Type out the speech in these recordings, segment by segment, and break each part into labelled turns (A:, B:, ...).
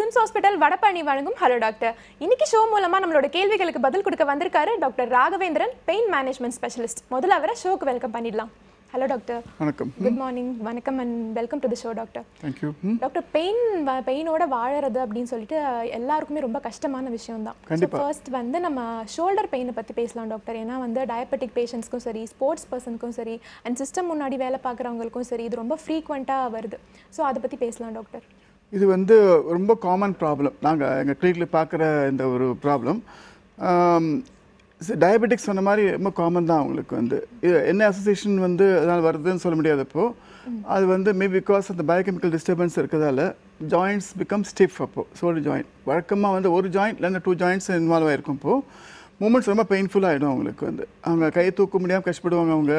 A: Whims hospital Vadapalani வழங்கும் hello doctor இன்னைக்கு show மூலமா நம்மளோட கேள்விகளுக்கு பதில் கொடுக்க வந்திருக்காரு doctor Raghavendran pain management specialist முதல்ல அவரை ஷோக்கு வெல்கம் பண்ணிடலாம் ஹலோ டாக்டர்
B: வணக்கம்
A: குட் மார்னிங் வணக்கம் and welcome to the show doctor
B: thank you
A: doctor pain பெயினோட வாழறது அப்படின்னு சொல்லிட்டு அஹ், எல்லாருக்குமே ரொம்ப கஷ்டமான விஷயம் தான்
B: கண்டிப்பா.
A: ஃபர்ஸ்ட் வந்து நம்ம ஷோல்டர் பெயினை பற்றி பேசலாம் டாக்டர் ஏன்னா வந்து டயபெட்டிக் பேஷண்ட்ஸ்க்கும் சரி ஸ்போர்ட்ஸ் பர்சனுக்கும் சரி அண்ட் சிஸ்டம் முன்னாடி வேலை பார்க்குறவங்களுக்கும் சரி இது ரொம்ப ஃப்ரீக்வெண்ட்டாக வருது ஸோ அதை பற்றி பேசலாம் டாக்டர்
B: இது வந்து ரொம்ப காமன் ப்ராப்ளம் நாங்கள் எங்கள் கிளினிக்கில் பார்க்குற இந்த ஒரு ப்ராப்ளம் டயபெட்டிக்ஸ் சொன்ன மாதிரி ரொம்ப காமன் தான் அவங்களுக்கு வந்து இது என்ன அசோசியேஷன் வந்து அதனால் வருதுன்னு சொல்ல முடியாது இப்போ அது வந்து மே பிகாஸ் அந்த பயோகெமிக்கல் டிஸ்டர்பன்ஸ் இருக்கிறதால ஜாயிண்ட்ஸ் பிகம் ஸ்டிஃப் அப்போ சோல்டர் ஜாயிண்ட் வழக்கமாக வந்து ஒரு ஜாயிண்ட் இல்லைன்னா டூ ஜாயிண்ட்ஸ் இன்வால்வ் ஆகிருக்கும் இப்போ மூமெண்ட்ஸ் ரொம்ப பெயின்ஃபுல்லாக ஆகிடும் அவங்களுக்கு வந்து அவங்க கையை தூக்க முடியாமல் கஷ்டப்படுவாங்க அவங்க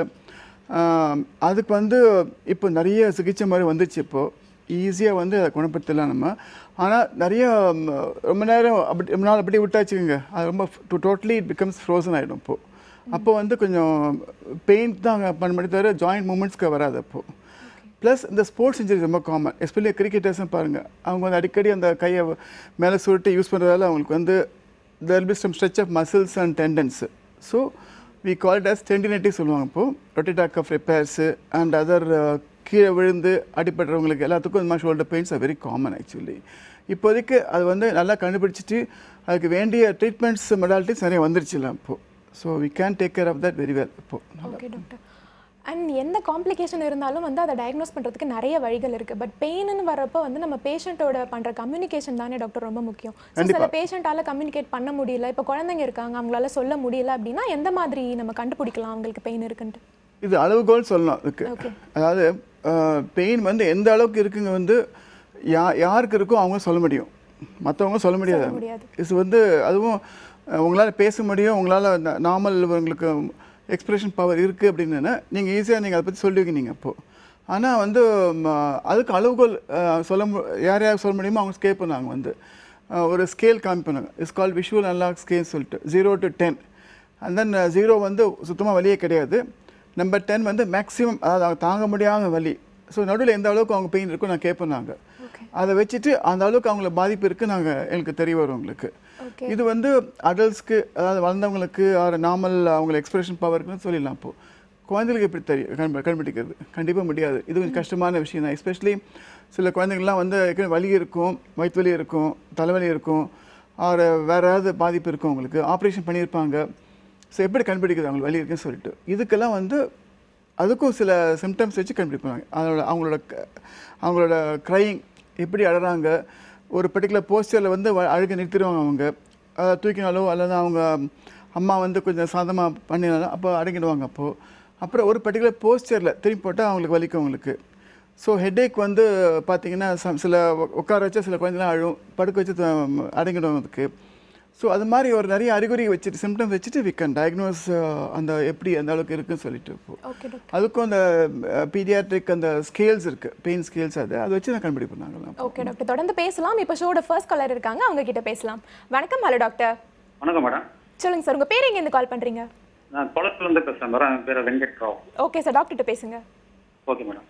B: ஆம், அதுக்கு வந்து இப்போ நிறைய சிகிச்சை மாதிரி வந்துச்சு இப்போது ஈஸியாக வந்து அதை குணப்படுத்தலாம் நம்ம ஆனால் நிறைய ம், ரொம்ப நேரம் அப்படி ரொம்ப நாள் அப்படியே விட்டாச்சுங்க அது ரொம்ப டோட்டலி இட் பிகம்ஸ் ஃப்ரோசன் ஆகிடும் இப்போது அப்போ வந்து கொஞ்சம் பெயின் தான் பண்ண முடியும் தவிர ஜாயிண்ட் மூமெண்ட்ஸ்க்கு வராது அப்போது ப்ளஸ் இந்த ஸ்போர்ட்ஸ் இன்ஜுரி ரொம்ப காமன் எஸ்பெஷலி கிரிக்கெட்டர்ஸும் பாருங்கள் அவங்க வந்து அடிக்கடி அந்த கையை மேலே சுருட்டி யூஸ் பண்ணுறதால அவங்களுக்கு வந்து there be some stretch of muscles and tendons so we call it as tendinitis சொல்லுவாங்க இப்போது rotator cuff of repairs and other கீழே விழுந்து அடிபடுறவங்களுக்கு எல்லாத்துக்கும் இந்த மாதிரி shoulder pains are very common actually இப்போதைக்கு அது வந்து நல்லா கண்டுபிடிச்சிட்டு அதுக்கு வேண்டிய ட்ரீட்மெண்ட்ஸ் மெடாலிட்டிஸ் நிறைய வந்துருச்சுல இப்போது so we can take care of that very well இப்போது
A: ஓகே டாக்டர் அண்ட் எந்த காம்ப்ளிகேஷன் இருந்தாலும் வந்து அதை டயக்னோஸ் பண்ணுறதுக்கு நிறைய வழிகள் இருக்குது பட் பெயின்னு வரப்போ வந்து நம்ம பேஷண்ட்டோட பண்ணுற கம்யூனிகேஷன் தானே டாக்டர் ரொம்ப முக்கியம் So, சில பேஷண்ட்டால கம்யூனிகேட் பண்ண முடியல இப்போ குழந்தைங்க இருக்காங்க அவங்களால சொல்ல முடியல அப்படின்னா எந்த மாதிரி நம்ம கண்டுபிடிக்கலாம் அவங்களுக்கு பெயின் இருக்குன்ட்டு
B: இது அளவுகோல் சொல்லலாம் அதுக்கு
A: Okay.
B: அதாவது பெயின் வந்து எந்த அளவுக்கு இருக்குங்க வந்து யா யாருக்கு இருக்கோ அவங்க சொல்ல முடியும் மற்றவங்க சொல்ல முடியாது
A: முடியாது.
B: இது வந்து அதுவும் அஹ், உங்களால் பேச முடியும் உங்களால் நார்மல் உங்களுக்கு எக்ஸ்பிரஷன் பவர் இருக்குது அப்படின்னு நீங்கள் ஈஸியாக நீங்கள் அதை பற்றி சொல்லுவீங்க நீங்கள் அப்போது ஆனால் வந்து ம, அதுக்கு அளவுகோல் அஹ், சொல்ல மு யார் யார் சொல்ல முடியுமோ அவங்க ஸ்கேல் பண்ணாங்க வந்து அஹ், ஒரு ஸ்கேல் காமிப்பாங்க it's call visual analog scale சொல்லிட்டு zero to ten and then zero வந்து சுத்தமாக வலியே கிடையாது நம்பர் டென் வந்து மேக்ஸிமம் அதாவது அவங்க தாங்க முடியாத வலி ஸோ நடுவில் எந்த அளவுக்கு அவங்க பெயின் இருக்கோ நான் கேட்பேன் நாங்கள்
A: ஓகே
B: அதை வச்சுட்டு அந்த அளவுக்கு அவங்களுக்கு பாதிப்பு இருக்குது நாங்கள் எனக்கு தெரிய வரும் உங்களுக்கு
A: ஓகே
B: இது வந்து அடல்ட்ஸ்க்கு அதாவது வளர்ந்தவங்களுக்கு ஆர் நார்மல் அவங்க எக்ஸ்பிரஷன் பவருக்குன்னு சொல்லிடலாம் இப்போ குழந்தைகளுக்கு எப்படி தெரியும் கண்டு கண்டுபிடிக்கிறது கண்டிப்பாக முடியாது இது கொஞ்சம் கஷ்டமான விஷயம் தான் எஸ்பெஷலி சில குழந்தைங்கள்லாம் வந்து ஏற்கனவே வலி இருக்கும் வயிற்று வலி இருக்கும் தலைவலி இருக்கும் ஆர் வேறு ஏதாவது பாதிப்பு இருக்கும் அவங்களுக்கு ஆப்ரேஷன் பண்ணியிருப்பாங்க ஸோ எப்படி கண்டுபிடிக்கிறது அவங்களுக்கு வலி இருக்குன்னு சொல்லிட்டு இதுக்கெல்லாம் வந்து அதுக்கும் சில சிம்டம்ஸ் வச்சு கண்டுபிடிப்பாங்க அதோட அவங்களோட க- அவங்களோட க்ரையிங் எப்படி அழறாங்க ஒரு பர்டிகுலர் போஸ்டரில் வந்து வ- அழுக நிறுத்திடுவாங்க அவங்க அதை தூக்கினாலோ அல்லது அவங்க அம்மா வந்து கொஞ்சம் சாதமாக பண்ணினாலும் அப்போ அடங்கிடுவாங்க அப்போது அப்புறம் ஒரு பர்டிகுலர் போஸ்டரில் திரும்பி போட்டால் அவங்களுக்கு வலிக்கும் அவங்களுக்கு ஸோ ஹெட்டேக் வந்து பார்த்தீங்கன்னா சம் சில உ- உட்கார வச்சா சில குழந்தைலாம் அழும் படுக்க வச்சு த- அடங்கிடும் அதுக்கு ஸோ அது மாதிரி ஒரு நிறைய அறிகுறி வச்சுட்டு சிம்டம்ஸ் வச்சுட்டு வி கேன் டயக்னோஸ் அந்த எப்படி எந்த அளவுக்கு இருக்குன்னு சொல்லிட்டு இப்போ
A: ஓகே டாக்டர்
B: அதுக்கும் அந்த பீடியாட்ரிக் அந்த ஸ்கேல்ஸ் இருக்குது பெயின் ஸ்கேல்ஸ் அது அதை வச்சு நான் கண்டுபிடிப்பேன் நாங்களாம்
A: ஓகே டாக்டர் தொடர்ந்து பேசலாம் இப்போ ஷோட ஃபர்ஸ்ட் காலர் இருக்காங்க அவங்க கிட்ட பேசலாம் வணக்கம் ஹலோ டாக்டர்
C: வணக்கம் மேடம்
A: சொல்லுங்க சார் உங்க பேர் எங்க இருந்து கால் பண்றீங்க
C: நான் குளத்துலேருந்து பேசுகிறேன் மேடம் என் பேர் வெங்கட் ராவ்
A: ஓகே சார் டாக்டர்கிட்ட பேசுங்க
C: ஓகே மேடம்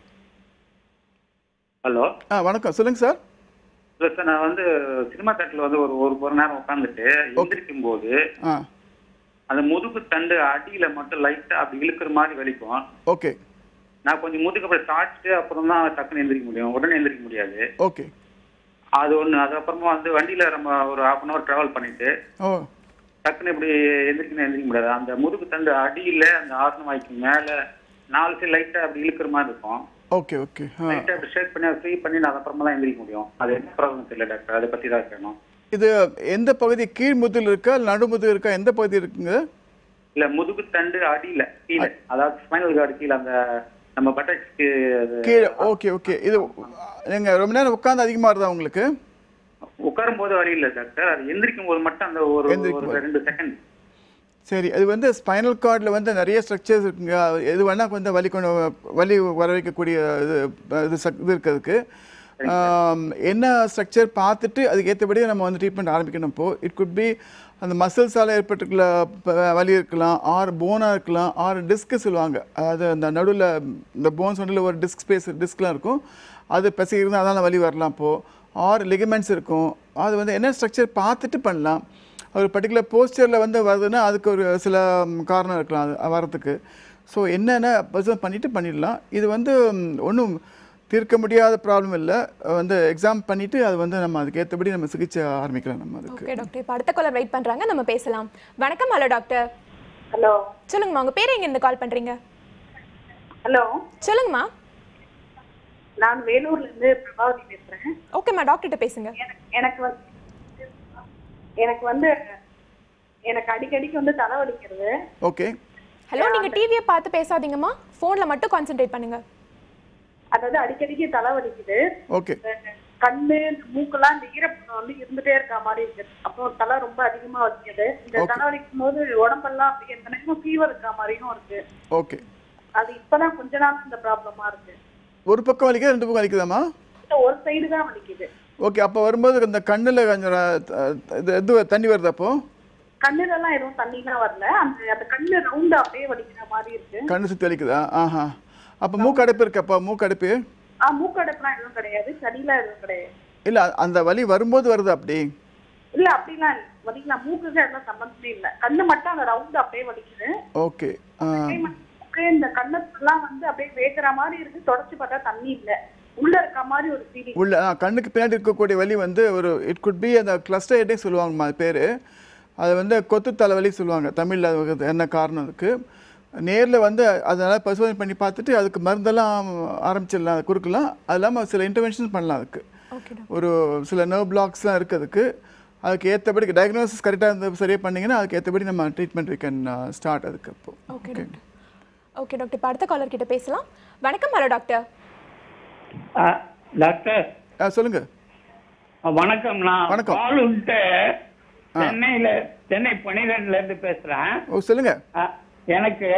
C: ஹலோ
B: ஆ வணக்கம் சொல்லுங்கள் சார்
C: இல்லை சார் நான் வந்து சினிமா தேட்டரில் வந்து ஒரு ஒரு ஒரு நேரம் உட்காந்துட்டு எந்திரிக்கும் போது
B: ஆ
C: அந்த முதுகு தண்டு அடியில் மட்டும் லைட்டாக அப்படி இழுக்கிற மாதிரி வலிக்கும்
B: ஓகே
C: நான் கொஞ்சம் முதுகு அப்படி சாய்ச்சிட்டு அப்புறம் தான் டக்குன்னு எந்திரிக்க முடியும் உடனே எந்திரிக்க முடியாது
B: ஓகே
C: அது ஒன்று அதுக்கப்புறமா வந்து வண்டியில் நம்ம ஒரு ஹாஃப் அன் ஹவர் ட்ராவல் பண்ணிட்டு
B: ஓ
C: டக்குன்னு இப்படி எந்திரிக்கணும் எந்திரிக்க முடியாது அந்த முதுகு தண்டு அடியில் அந்த ஆசனம் வாய்க்கு மேலே நாலு சைடு லைட்டாக அப்படி இழுக்கிற மாதிரி இருக்கும்
B: ஓகே ஓகே ஆ
C: லைட்டாக அப்படி ஷேக் பண்ணி ஃப்ரீ பண்ணி நான் அப்புறமா தான் எந்திரிக்க முடியும் அது என்ன ப்ராப்ளம் தெரியல டாக்டர் அதை பற்றி தான் கேட்கணும்
B: இது எந்த பகுதி கீழ் முதுகில் இருக்கா இல்லை நடுமுதுகு இருக்கா எந்த பகுதி இருக்குங்க
C: இல்ல முதுகு தண்டு அடியில கீழே அதாவது ஸ்பைனல் கார்டு கீழே அந்த நம்ம பட்டக்ஸ்க்கு
B: கீழே ஓகே ஓகே இது நீங்கள் ரொம்ப நேரம் உட்காந்து அதிகமாக வருதா உங்களுக்கு
C: உட்காரும் போது வழி இல்ல டாக்டர் அது எந்திரிக்கும் போது மட்டும் அந்த ஒரு
B: எந்திரிக்கும்
C: ஒரு ரெண்டு செகண்ட்
B: சரி அது வந்து ஸ்பைனல் கார்டில் வந்து நிறைய ஸ்ட்ரக்சர்ஸ் இருக்குங்க எது வேணால் கொஞ்சம் வலி கொண்டு வலி வர வைக்கக்கூடிய இது இது சக் இது இருக்குது அதுக்கு ஆம், என்ன ஸ்ட்ரக்சர் பார்த்துட்டு அதுக்கு ஏற்றபடியே நம்ம வந்து ட்ரீட்மெண்ட் ஆரம்பிக்கணும் இப்போ இட் குட் பி அந்த மசில்ஸால் ஏற்பட்டுள்ள ப- வலி இருக்கலாம் ஆர் போனாக இருக்கலாம் ஆர் டிஸ்க்கு சொல்லுவாங்க அதாவது அந்த நடுவில் இந்த போன்ஸ் நடுவில் ஒரு டிஸ்க் ஸ்பேஸ் டிஸ்க்லாம் இருக்கும் அது பசி இருந்தால் அதனால் வலி வரலாம் இப்போது ஆர் லிகமெண்ட்ஸ் இருக்கும் அது வந்து என்ன ஸ்ட்ரக்சர் பார்த்துட்டு பண்ணலாம் ஒரு பர்டிகுலர் போஸ்டரில் வந்து வருதுன்னா அதுக்கு ஒரு சில ம், காரணம் இருக்கலாம் அது வரத்துக்கு ஸோ என்னென்ன பர்சன் பண்ணிவிட்டு பண்ணிடலாம் இது வந்து ஒன்றும் தீர்க்க முடியாத ப்ராப்ளம் இல்லை வந்து எக்ஸாம் பண்ணிவிட்டு அது வந்து நம்ம அதுக்கு ஏற்றபடி நம்ம சிகிச்சை ஆரம்பிக்கலாம் நம்ம அதுக்கு
A: ஓகே டாக்டர் இப்போ அடுத்த காலர் வெயிட் பண்றாங்க நம்ம பேசலாம் வணக்கம் ஹலோ டாக்டர்
D: ஹலோ
A: சொல்லுங்கம்மா உங்க பேர் எங்க இருந்து கால் பண்றீங்க
D: ஹலோ
A: சொல்லுங்கம்மா
D: நான் வேலூர்ல இருந்து பிரபாவதி பேசுறேன்
A: ஓகேம்மா டாக்டர்கிட்ட பேசுங்க
D: எனக்கு எனக்கு வந்து எனக்கு வந்து எனக்கு அடிக்கடிக்கு வந்து தலை வலிக்கிறது
B: ஓகே
A: ஹலோ நீங்க டிவியை பார்த்து பேசாதீங்கம்மா ஃபோன்ல மட்டும் கான்சென்ட்ரேட் பண்ணுங்க
D: அதாவது அடிக்கடிக்கு தலை வலிக்குது
B: ஓகே
D: இந்த கண்ணு இந்த மூக்கெல்லாம் இந்த ஈரப்பதம் வந்து இருந்துட்டே இருக்க மாதிரி இருக்கு அப்புறம் தலை ரொம்ப அதிகமா வலிக்குது இந்த தலை வலிக்கும் போது உடம்பெல்லாம் அப்படி எந்த நேரமும் ஃபீவர் இருக்க மாதிரியும் இருக்கு
B: ஓகே
D: அது இப்பதான் கொஞ்ச நாள் இந்த ப்ராப்ளமா இருக்கு
B: ஒரு பக்கம் வலிக்குதா ரெண்டு பக்கம் வலிக்குதாம்மா
D: இந்த ஒரு சைடு தான் வலிக்குது
B: ஓகே அப்போ வரும்போது இந்த கண்ணில் கொஞ்சம் ர- இது இது தண்ணி வருது அப்போ
D: கண்ணுல எல்லாம் எதுவும் தண்ணிலாம் வரல அந்த அந்த கண்ணு ரவுண்டா அப்படியே வலிக்கிற மாதிரி இருக்கு
B: கண்ணு சுற்றி வலிக்குதா ஆஹா அப்போ மூக்கடைப்பு இருக்கப்பா மூக்கடைப்பு
D: ஆ மூக்கடைப்புலாம் எதுவும் கிடையாது சளிலாம் எதுவும் கிடையாது
B: இல்லை அந்த வலி வரும்போது வருது அப்படி
D: இல்ல அப்படிலாம் இல்ல வலிக்கலாம் மூக்குக்கு எல்லாம் சம்பந்தமே இல்ல கண்ணு மட்டும் அந்த ரவுண்ட் அப்படியே வலிக்குது
B: ஓகே
D: அதே மாதிரி மூக்கு இந்த கண்ணெல்லாம் வந்து அப்படியே வேகுற மாதிரி இருக்கு தொடச்சு பார்த்தா தண்ணி இல்ல உள்ள இருக்க மாதிரி ஒரு ஃபீலிங்
B: உள்ள ஆ, கண்ணுக்கு பின்னாடி இருக்கக்கூடிய வலி வந்து ஒரு இட் குட் பி அந்த கிளஸ்டர் ஹெட்டே சொல்லுவாங்கம்மா அது பேர் அது வந்து கொத்து தலைவலி சொல்லுவாங்க தமிழில் என்ன காரணம் அதுக்கு நேரில் வந்து அதனால் பரிசோதனை பண்ணி பார்த்துட்டு அதுக்கு மருந்தெல்லாம் ஆரம்பிச்சிடலாம் அது கொடுக்கலாம் அது இல்லாமல் சில இன்டர்வென்ஷன் பண்ணலாம் அதுக்கு
A: ஓகே
B: ஒரு சில நர்வ் பிளாக்ஸ்லாம் இருக்குது அதுக்கு அதுக்கு ஏற்றபடி டயக்னோசிஸ் கரெக்டாக இருந்து சரியாக பண்ணிங்கன்னா அதுக்கு ஏற்றபடி நம்ம ட்ரீட்மெண்ட் வி கேன் ஸ்டார்ட் அதுக்கு அப்போ
A: ஓகே டாக்டர் ஓகே டாக்டர் இப்போ அடுத்த காலர் கிட்ட பேசலாம் வணக்கம் ஹலோ டாக்டர்
E: ஆ, டாக்டர்
B: ஆ சொல்லுங்கள்
E: ஆ, வணக்கம் நான்
B: வணக்கம்.
E: பாலுன்ட்டு சென்னையில சென்னை பனிரெண்டுல இருந்து பேசுறேன்
B: ஓ சொல்லுங்கள்
E: ஆ, எனக்கு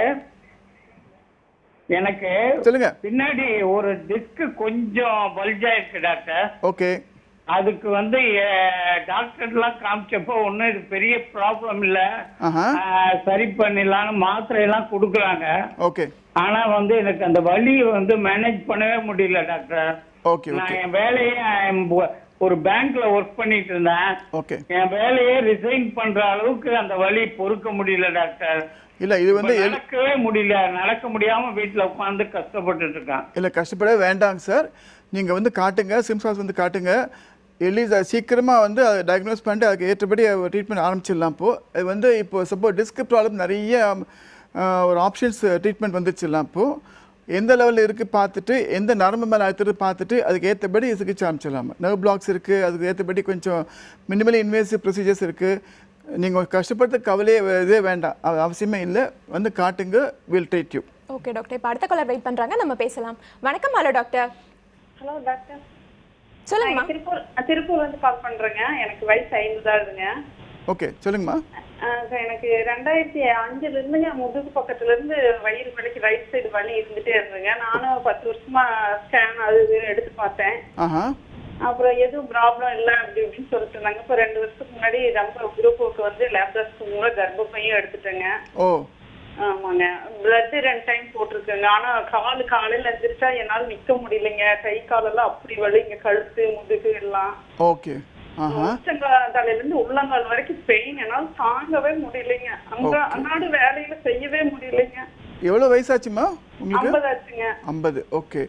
E: எனக்கு
B: சொல்லுங்கள்
E: பின்னாடி ஒரு டிஸ்க் கொஞ்சம் பல்ஜா இருக்கு டாக்டர்
B: ஓகே
E: அதுக்கு வந்து டாக்டர்லாம் காமிச்சப்போ ஒன்றும் இது பெரிய ப்ராப்ளம் இல்லை
B: ஆஹா
E: சரி பண்ணிடலாம்னு மாத்திரை எல்லாம் கொடுக்குறாங்க
B: ஓகே
E: ஆனா வந்து எனக்கு அந்த வலியை வந்து மேனேஜ் பண்ணவே முடியல டாக்டர்
B: ஓகே
E: நான்
B: ஓகே
E: என் வேலையை I'm wo- ஒரு பேங்க்ல ஒர்க் பண்ணிட்டு இருந்தேன்
B: ஓகே
E: என் வேலையை ரிசைன் பண்ற அளவுக்கு அந்த வலி பொறுக்க முடியல டாக்டர்
B: இல்லை இது வந்து
E: இப்ப
B: எல்
E: நடக்கவே முடியல நடக்க முடியாம வீட்டுல உட்கார்ந்து கஷ்டப்பட்டுட்டு இருக்கான்
B: இல்லை கஷ்டப்படவே வேண்டாங்க சார் நீங்கள் வந்து காட்டுங்க சிம்சாஸ் வந்து காட்டுங்க எலிஸ் சீக்கிரமாக வந்து அதை டயக்னோஸ் பண்ணிட்டு அதுக்கு ஏற்றபடி ட்ரீட்மெண்ட் ஆரம்பிச்சிடலாம் இப்போ இது வந்து இப்போ சப்போஸ் டிஸ்க் ப்ராப்ளம் நிறைய அஹ், ஒரு ஆப்ஷன்ஸ் ட்ரீட்மெண்ட் வந்துச்சுலாம் இப்போது எந்த லெவலில் இருக்குது பார்த்துட்டு எந்த நரம்பு மேலே அழுத்தது பார்த்துட்டு அதுக்கு ஏற்றபடி சிகிச்சை ஆரம்பிச்சிடலாம் நர்வ் பிளாக்ஸ் இருக்குது அதுக்கு ஏற்றபடி கொஞ்சம் மினிமலி இன்வேசிவ் ப்ரொசீஜர்ஸ் இருக்குது நீங்கள் கஷ்டப்படுத்த கவலையே வே- இதே வேண்டாம் அது அவசியமே இல்லை வந்து காட்டுங்க will treat you
A: okay doctor இப்போ அடுத்த காலர் வெயிட் பண்றாங்க நம்ம பேசலாம் வணக்கம் ஹலோ டாக்டர்
D: ஹலோ டாக்டர்
A: சொல்லுங்கம்மா
D: திருப்பூர் திருப்பூர்ல இருந்து கால் பண்றேங்க எனக்கு வயசு ஐம்பது ஆகுதுங்க
B: ஓகே சொல்லுங்கம்மா
D: ஆஹ் சார், எனக்கு ரெண்டாயிரத்தி அஞ்சுல இருந்துங்க முதுகு பக்கத்துல இருந்து வயிறு வலிக்கு ரைட் சைடு வலி இருந்துட்டே இருந்துங்க நானும் பத்து வருஷமா ஸ்கேன் அது இதுன்னு எடுத்து பார்த்தேன்
B: ஆஹா
D: அப்புறம் எதுவும் ப்ராப்ளம் இல்லை அப்படி இப்படின்னு சொல்லிட்டு இருந்தாங்க இப்போ ரெண்டு வருஷத்துக்கு முன்னாடி ரொம்ப குரூப்புக்கு வந்து லேப்டாப்ஸ்க்கு மூலம் கர்ப்பப்பையும் எடுத்துட்டேங்க
B: ஓ
D: ஆமாங்க பிளட் ரெண்டு டைம் போட்டிருக்கேங்க ஆனா கால் காலையில எந்திரிச்சா என்னால நிக்க முடியலைங்க கை காலெல்லாம் அப்படி வலிங்க கழுத்து முதுகு எல்லாம்
B: ஓகே ஆஹா
D: உச்சங்கால் தலையில இருந்து உள்ளங்கால் வரைக்கும் பெயின் என்னால தாங்கவே முடியலைங்க அங்க அன்னாடு வேலையில செய்யவே முடியலைங்க
B: எவ்வளோ வயசாச்சுமா உங்களுக்கு
D: ஐம்பது ஆச்சுங்க
B: ஐம்பது ஓகே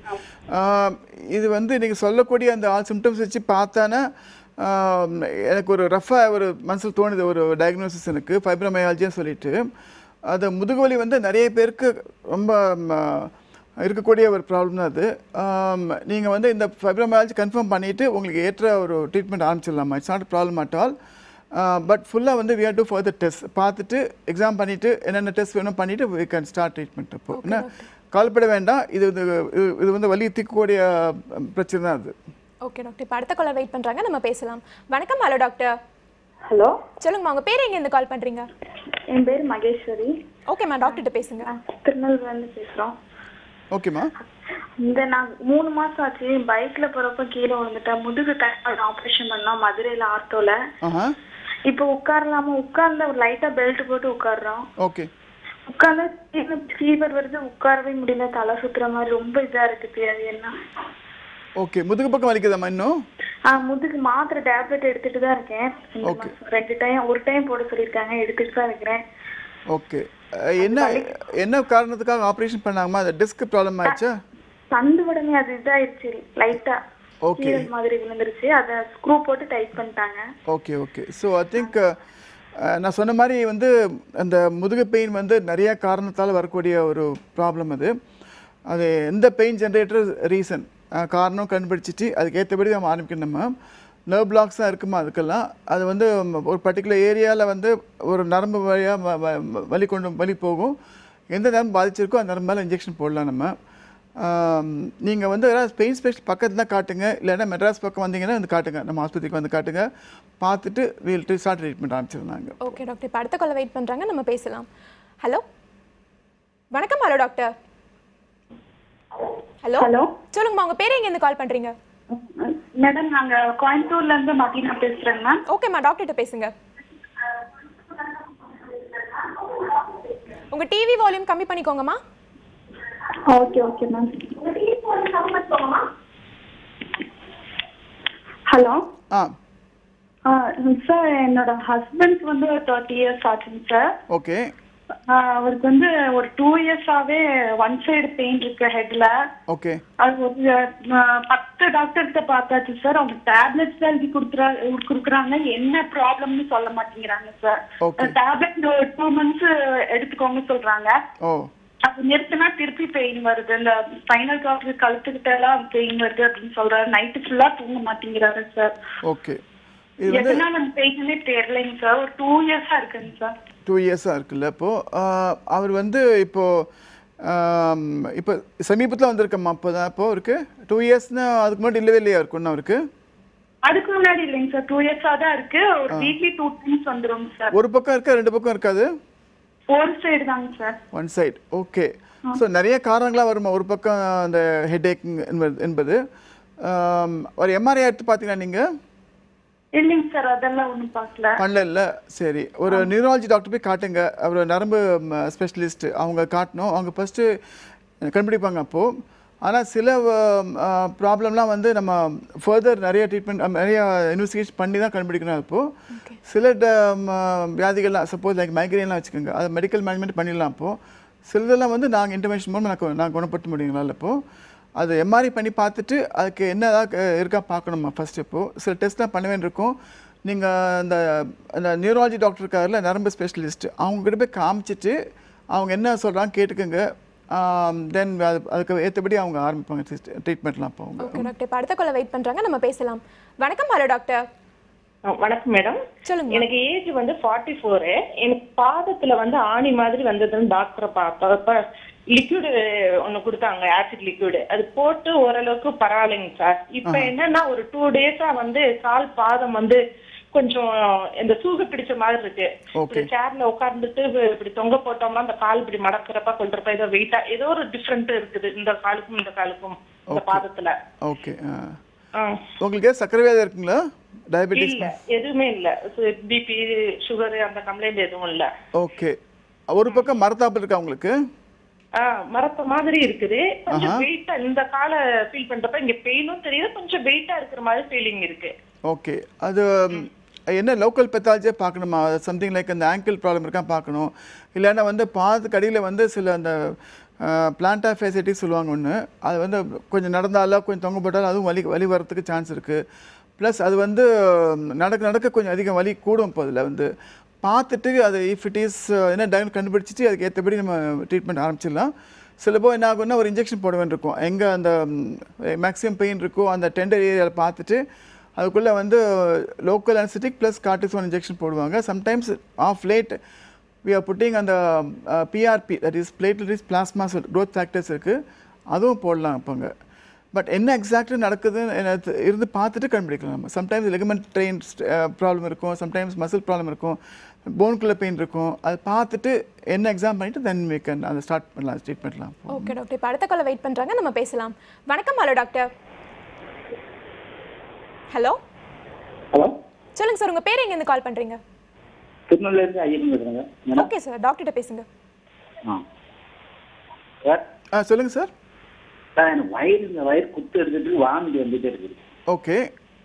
B: இது வந்து நீங்கள் சொல்லக்கூடிய அந்த ஆல் சிம்டம்ஸ் வச்சு பார்த்தானா ஆம், எனக்கு ஒரு ரஃபாக ஒரு மனசில் தோணுது ஒரு டயக்னோசிஸ் எனக்கு ஃபைப்ரோமயாலஜியாக சொல்லிட்டு அது முதுகுவலி வந்து நிறைய பேருக்கு ரொம்ப ம, இருக்கக்கூடிய ஒரு ப்ராப்ளம் தான் அது நீங்கள் வந்து இந்த ஃபைப்ரோமயாலஜி கன்ஃபார்ம் பண்ணிவிட்டு உங்களுக்கு ஏற்ற ஒரு ட்ரீட்மெண்ட் ஆரம்பிச்சிடலாமா it's not problem at all but ஃபுல்லாக வந்து we are to further test பார்த்துட்டு எக்ஸாம் பண்ணிவிட்டு என்னென்ன டெஸ்ட் வேணும் பண்ணிவிட்டு வி கேன் ஸ்டார்ட் ட்ரீட்மெண்ட் அப்போ என்ன கவலைப்பட வேண்டாம் இது இது இது- இது வந்து வலி தீர்க்கக்கூடிய அஹ், பிரச்சனை தான் அது
A: ஓகே டாக்டர் இப்போ அடுத்த காலர் வெயிட் பண்றாங்க நம்ம பேசலாம் வணக்கம் ஹலோ டாக்டர்
D: ஹலோ
A: சொல்லுங்கம்மா உங்க பேர் எங்க இருந்து கால் பண்றீங்க
D: என் பேர் மகேஸ்வரி
A: ஓகேம்மா டாக்டர்கிட்ட பேசுங்க
D: திருநெல்வேலிருந்து பேசுறோம்
B: ஓகேம்மா
D: இந்த நான் மூணு மாசம் ஆச்சு பைக்ல போறப்ப கீழே விழுந்துட்டேன் முதுகு டைம் ஆபரேஷன் பண்ணோம் மதுரையில ஆட்டோல
B: ஆஹா
D: இப்போ உட்காரலாமா உட்கார்ந்த ஒரு லைட்டா பெல்ட் போட்டு உட்கார்றோம்
B: ஓகே
D: உட்கார்ந்தா ஃபீவர் வருது உட்காரவே முடியல தலை சுத்துற மாதிரி ரொம்ப இதா இருக்கு அது என்ன
B: ஓகே முதுகு பக்கம் வலிக்குதாம்மா இன்னும்
F: ஆ முதுகு மாத்திரை டேப்லெட் எடுத்துட்டு தான் இருக்கேன் இந்த
B: Okay.
F: மாசம் ரெண்டு டைம் ஒரு டைம் போட சொல்லியிருக்காங்க எடுத்துட்டு தான் இருக்கிறேன்
B: ஓகே என்ன என்ன காரணத்துக்காக ஆப்ரேஷன் பண்ணாங்கம்மா அந்த டிஸ்க் ப்ராப்ளம் ஆயிடுச்சா
F: சந்து உடனே அது இதாயிருச்சு லைட்டா
B: Okay.
F: கீரல் மாதிரி விழுந்துருச்சு அதை ஸ்க்ரூ போட்டு டைட் பண்ணிட்டாங்க
B: okay okay so I think நான் சொன்ன மாதிரி வந்து அந்த முதுகு பெயின் வந்து நிறைய காரணத்தால் வரக்கூடிய ஒரு ப்ராப்ளம் அது அது எந்த பெயின் ஜென்ரேட்டர் ரீசன் காரணம் கண்டுபிடிச்சிட்டு அதுக்கு ஏற்றபடி நம்ம ஆரம்பிக்கணும் நம்ம நர்வ் பிளாக்ஸ் தான் இருக்குமா அதுக்கெல்லாம் அது வந்து ம், ஒரு பர்டிகுலர் ஏரியாவில் வந்து ஒரு நரம்பு வழியாக வலி கொண்டு வலி போகும் எந்த நரம்பு பாதிச்சிருக்கோ அந்த நரம்பு மேலே இன்ஜெக்ஷன் போடலாம் நம்ம நீங்கள் வந்து ஏதாவது பெயின் ஸ்பெஷல் பக்கத்தில் தான் காட்டுங்க இல்லைன்னா மெட்ராஸ் பக்கம் வந்தீங்கன்னா வந்து காட்டுங்க நம்ம ஆஸ்பத்திரிக்கு வந்து காட்டுங்க பார்த்துட்டு வீல் ஸ்டார்ட் ட்ரீட்மெண்ட் ஆரம்பிச்சிருந்தாங்க
A: ஓகே டாக்டர் இப்போ அடுத்த காலை வெயிட் பண்ணுறாங்க நம்ம பேசலாம் ஹலோ வணக்கம் ஹலோ டாக்டர் ஹலோ
F: ஹலோ
A: சொல்லுங்கம்மா உங்கள் பேர் எங்கேருந்து கால் பண்ணுறீங்க
F: மேடம் நாங்க கோயம்புத்தூர்ல இருந்து மதினா பேசுறேங்க மேம்
A: ஓகேம்மா டாக்டர்கிட்ட பேசுங்க உங்கள் டிவி வால்யூம் கம்மி பண்ணிக்கோங்கம்மா
F: ஓகே ஓகே மேம் ஹலோ
B: ஆ
F: சார் என்னோட ஹஸ்பண்ட் வந்து ஒரு தேர்ட்டி இயர்ஸ் ஆச்சுங்க சார்
B: ஓகே
F: அவருக்கு வந்து ஒரு டூ இயர்ஸாவே ஒன் சைடு பெயின் இருக்கு ஹெட்ல
B: ஓகே
F: அது ஒரு அஹ், பத்து டாக்டர்கிட்ட பார்த்தாச்சு சார் அவங்க டேப்லெட்ஸ் தான் எழுதி கொடுக்குறா கொடுக்குறாங்க என்ன ப்ராப்ளம்னு சொல்ல மாட்டேங்கிறாங்க sir
B: Okay.
F: Tablet two months எடுத்துக்கோங்க சொல்றாங்க
B: ஓ
F: அது நிறுத்தினா திருப்பி பெயின் வருது இந்த ஸ்பைனல் டாக்டர் கழுத்துக்கிட்ட எல்லாம் பெயின் வருது அப்படின்னு சொல்றாரு நைட்டு ஃபுல்லா தூங்க மாட்டேங்கிறாரு சார்
B: ஓகே இது வந்து
F: எதனால அந்த பெயின்னே தெரியலைங்க சார் ஒரு டூ இயர்ஸா இருக்குங்க சார்
B: டூ இயர்ஸாக இருக்குல்ல இப்போது அவர் வந்து இப்போது இப்போ சமீபத்தில் வந்திருக்கம்மா அப்போ தான் இப்போ இருக்கு டூ இயர்ஸ்னா அதுக்கு முன்னாடி இல்லவே இல்லையா இருக்குன்னு அவருக்கு
F: அதுக்கு முன்னாடி இல்லைங்க சார் டூ இயர்ஸா தான் இருக்கு ஒரு வீக்லி டூ டைம்ஸ் வந்துரும் சார்
B: ஒரு பக்கம் இருக்கா ரெண்டு பக்கம் இருக்காது
F: ஒரு சைடு தாங்க sir
B: one side okay so நிறைய காரணங்களாக வருமா ஒரு பக்கம் அந்த ஹெட்ஏக் என்பது ஆம், ஒரு எம்ஆர்ஐ எடுத்து பார்த்தீங்கன்னா நீங்கள்
F: இல்லைங்க சார் அதெல்லாம் ஒண்ணும் பார்க்கல
B: பண்ணல இல்லை சரி ஒரு நியூராலஜி டாக்டர் போய் காட்டுங்க அவர் நரம்பு ஸ்பெஷலிஸ்ட் அவங்க காட்டணும் அவங்க ஃபஸ்ட்டு கண்டுபிடிப்பாங்க அப்போது ஆனால் சில ப்ராப்ளம்லாம் வந்து நம்ம ஃபர்தர் நிறைய ட்ரீட்மெண்ட் நிறைய இன்வெஸ்டிகேஷன் பண்ணி தான் கண்டுபிடிக்கணும் அப்போது சில ட- ம, வியாதிகள்லாம் சப்போஸ் லைக் மைக்ரேன்லாம் வச்சுக்கோங்க அது மெடிக்கல் மேனேஜ்மெண்ட் பண்ணிடலாம் அப்போது சிலதெல்லாம் வந்து நாங்கள் இன்டர்வென்ஷன் மூலம் நான் நான் குணப்படுத்த முடியுங்களா இப்போது அது எம்ஆர்ஐ பண்ணி பார்த்துட்டு அதுக்கு என்ன ஏதாவது இருக்கா பார்க்கணுமா ஃபர்ஸ்ட் இப்போது சில டெஸ்ட்லாம் பண்ண வேண்டியிருக்கும் நீங்கள் அந்த அந்த நியூராலஜி டாக்டர் இருக்காருல்ல நரம்பு ஸ்பெஷலிஸ்ட் அவங்ககிட்ட போய் காமிச்சிட்டு அவங்க என்ன சொல்கிறாங்க கேட்டுக்கோங்க தென் அது அதுக்கு ஏற்றபடி அவங்க ஆரம்பிப்பாங்க ட்ரீட்மெண்ட்லாம் அப்போ அவங்க
A: ஓகே டாக்டர் இப்போ அடுத்த காலை வெயிட் பண்ணுறாங்க நம்ம பேசலாம் வணக்கம் ஹலோ டாக்டர்
G: ஆ, வணக்கம் மேடம்
A: சொல்லுங்க
G: எனக்கு ஏஜ் வந்து ஃபார்ட்டி ஃபோரு எனக்கு பாதத்துல வந்து ஆணி மாதிரி வந்ததுன்னு டாக்டரை பார்த்தப்ப லிக்விடு ஒண்ணு கொடுத்தாங்க ஆசிட் லிக்விடு அது போட்டு ஓரளவுக்கு பரவாயில்லைங்க சார் இப்ப என்னன்னா ஒரு டூ டேஸா வந்து கால் பாதம் வந்து கொஞ்சம் இந்த சூக பிடிச்ச மாதிரி இருக்கு
B: Okay.
G: இப்படி சேர்ல உட்கார்ந்துட்டு இப்படி தொங்க போட்டோம்னா அந்த கால் இப்படி மடக்கிறப்ப கொள்றப்ப ஏதோ வெயிட்டா ஏதோ ஒரு டிஃப்ரெண்ட் இருக்குது இந்த காலுக்கும் இந்த காலுக்கும் இந்த
B: Okay.
G: பாதத்துல
B: ஓகே
G: ஆ.
B: உங்களுக்கு ஏதாவது சர்க்கரை வியாதி இருக்குங்களா டயபெட்டிஸ்
G: இல்ல எதுவுமே இல்ல பிபி சுகர் அந்த கம்ப்ளைண்ட் எதுவும் இல்ல
B: ஓகே ஒரு பக்கம் மரத்தாப்பு இருக்கா உங்களுக்கு
G: ஆ, மரத்த மாதிரி இருக்குது கொஞ்சம் வெயிட்டா இந்த கால ஃபீல் பண்றப்ப இங்க பெயினும் தெரியுது கொஞ்சம் வெயிட்டா இருக்கிற மாதிரி ஃபீலிங் இருக்கு
B: ஓகே அது ம், என்ன லோக்கல் பெத்தாலஜியாக பார்க்கணுமா சம்திங் லைக் அந்த ஆங்கிள் ப்ராப்ளம் இருக்கா பார்க்கணும் இல்லைன்னா வந்து பாதத்துக்கு அடியில் வந்து சில அந்த பிளான்டா ஃபேசிட்டி சொல்லுவாங்க ஒன்று அது வந்து கொஞ்சம் நடந்தாலோ கொஞ்சம் தொங்க போட்டாலும் அதுவும் வலி வலி வரத்துக்கு சான்ஸ் இருக்குது ப்ளஸ் அது வந்து ம், நடக்க நடக்க கொஞ்சம் அதிகம் வலி கூடும் இப்போ அதில் வந்து பார்த்துட்டு அது இஃப் இட் இஸ் என்ன டயக்னோஸ் கண்டுபிடிச்சிட்டு அதுக்கு ஏற்றபடி நம்ம ட்ரீட்மெண்ட் ஆரம்பிச்சிடலாம் சிலப்போ என்ன ஆகும்னா ஒரு இன்ஜெக்ஷன் போட வேண்டியிருக்கும் எங்கே அந்த மேக்ஸிமம் பெயின் இருக்கோ அந்த டெண்டர் ஏரியாவில் பார்த்துட்டு அதுக்குள்ளே வந்து local anaesthetic plus cortisone injection போடுவாங்க sometimes of late we are putting அந்த PRP that is platelet rich plasma growth factors இருக்குது அதுவும் போடலாம் இப்போங்க பட் என்ன எக்ஸாக்டாக நடக்குதுன்னு என்ன- இருந்து பார்த்துட்டு கண்டுபிடிக்கலாம் நம்ம சம்டைம்ஸ் லெகமெண்ட் ட்ரெயின் ப்ராப்ளம் இருக்கும் சம்டைம்ஸ் மசில் ப்ராப்ளம் இருக்கும் போனுக்குள்ளே பெயின் இருக்கும் அது பார்த்துட்டு என்ன எக்ஸாம் பண்ணிட்டு தென் we can அதை ஸ்டார்ட் பண்ணலாம் ட்ரீட்மெண்ட்லாம்
A: ஓகே டாக்டர் இப்போ அடுத்த காலை வெயிட் பண்ணுறாங்க நம்ம பேசலாம் வணக்கம் ஹலோ டாக்டர் ஹலோ
C: ஹலோ
A: சொல்லுங்க சார் உங்கள் பேர் எங்கேருந்து கால் பண்ணுறீங்க
C: திருநெல்வேலிருந்து ஐயப்பன் பேசுறேங்க மேடம்
A: ஓகே சார் டாக்டர்கிட்ட பேசுங்க
C: ஆ சார்
B: ஆ சொல்லுங்கள் சார்
C: சார் எனக்கு வயிறு இந்த வயிறு குத்து எடுத்துட்டு வாந்தி வந்துட்டே இருக்குது
B: ஓகே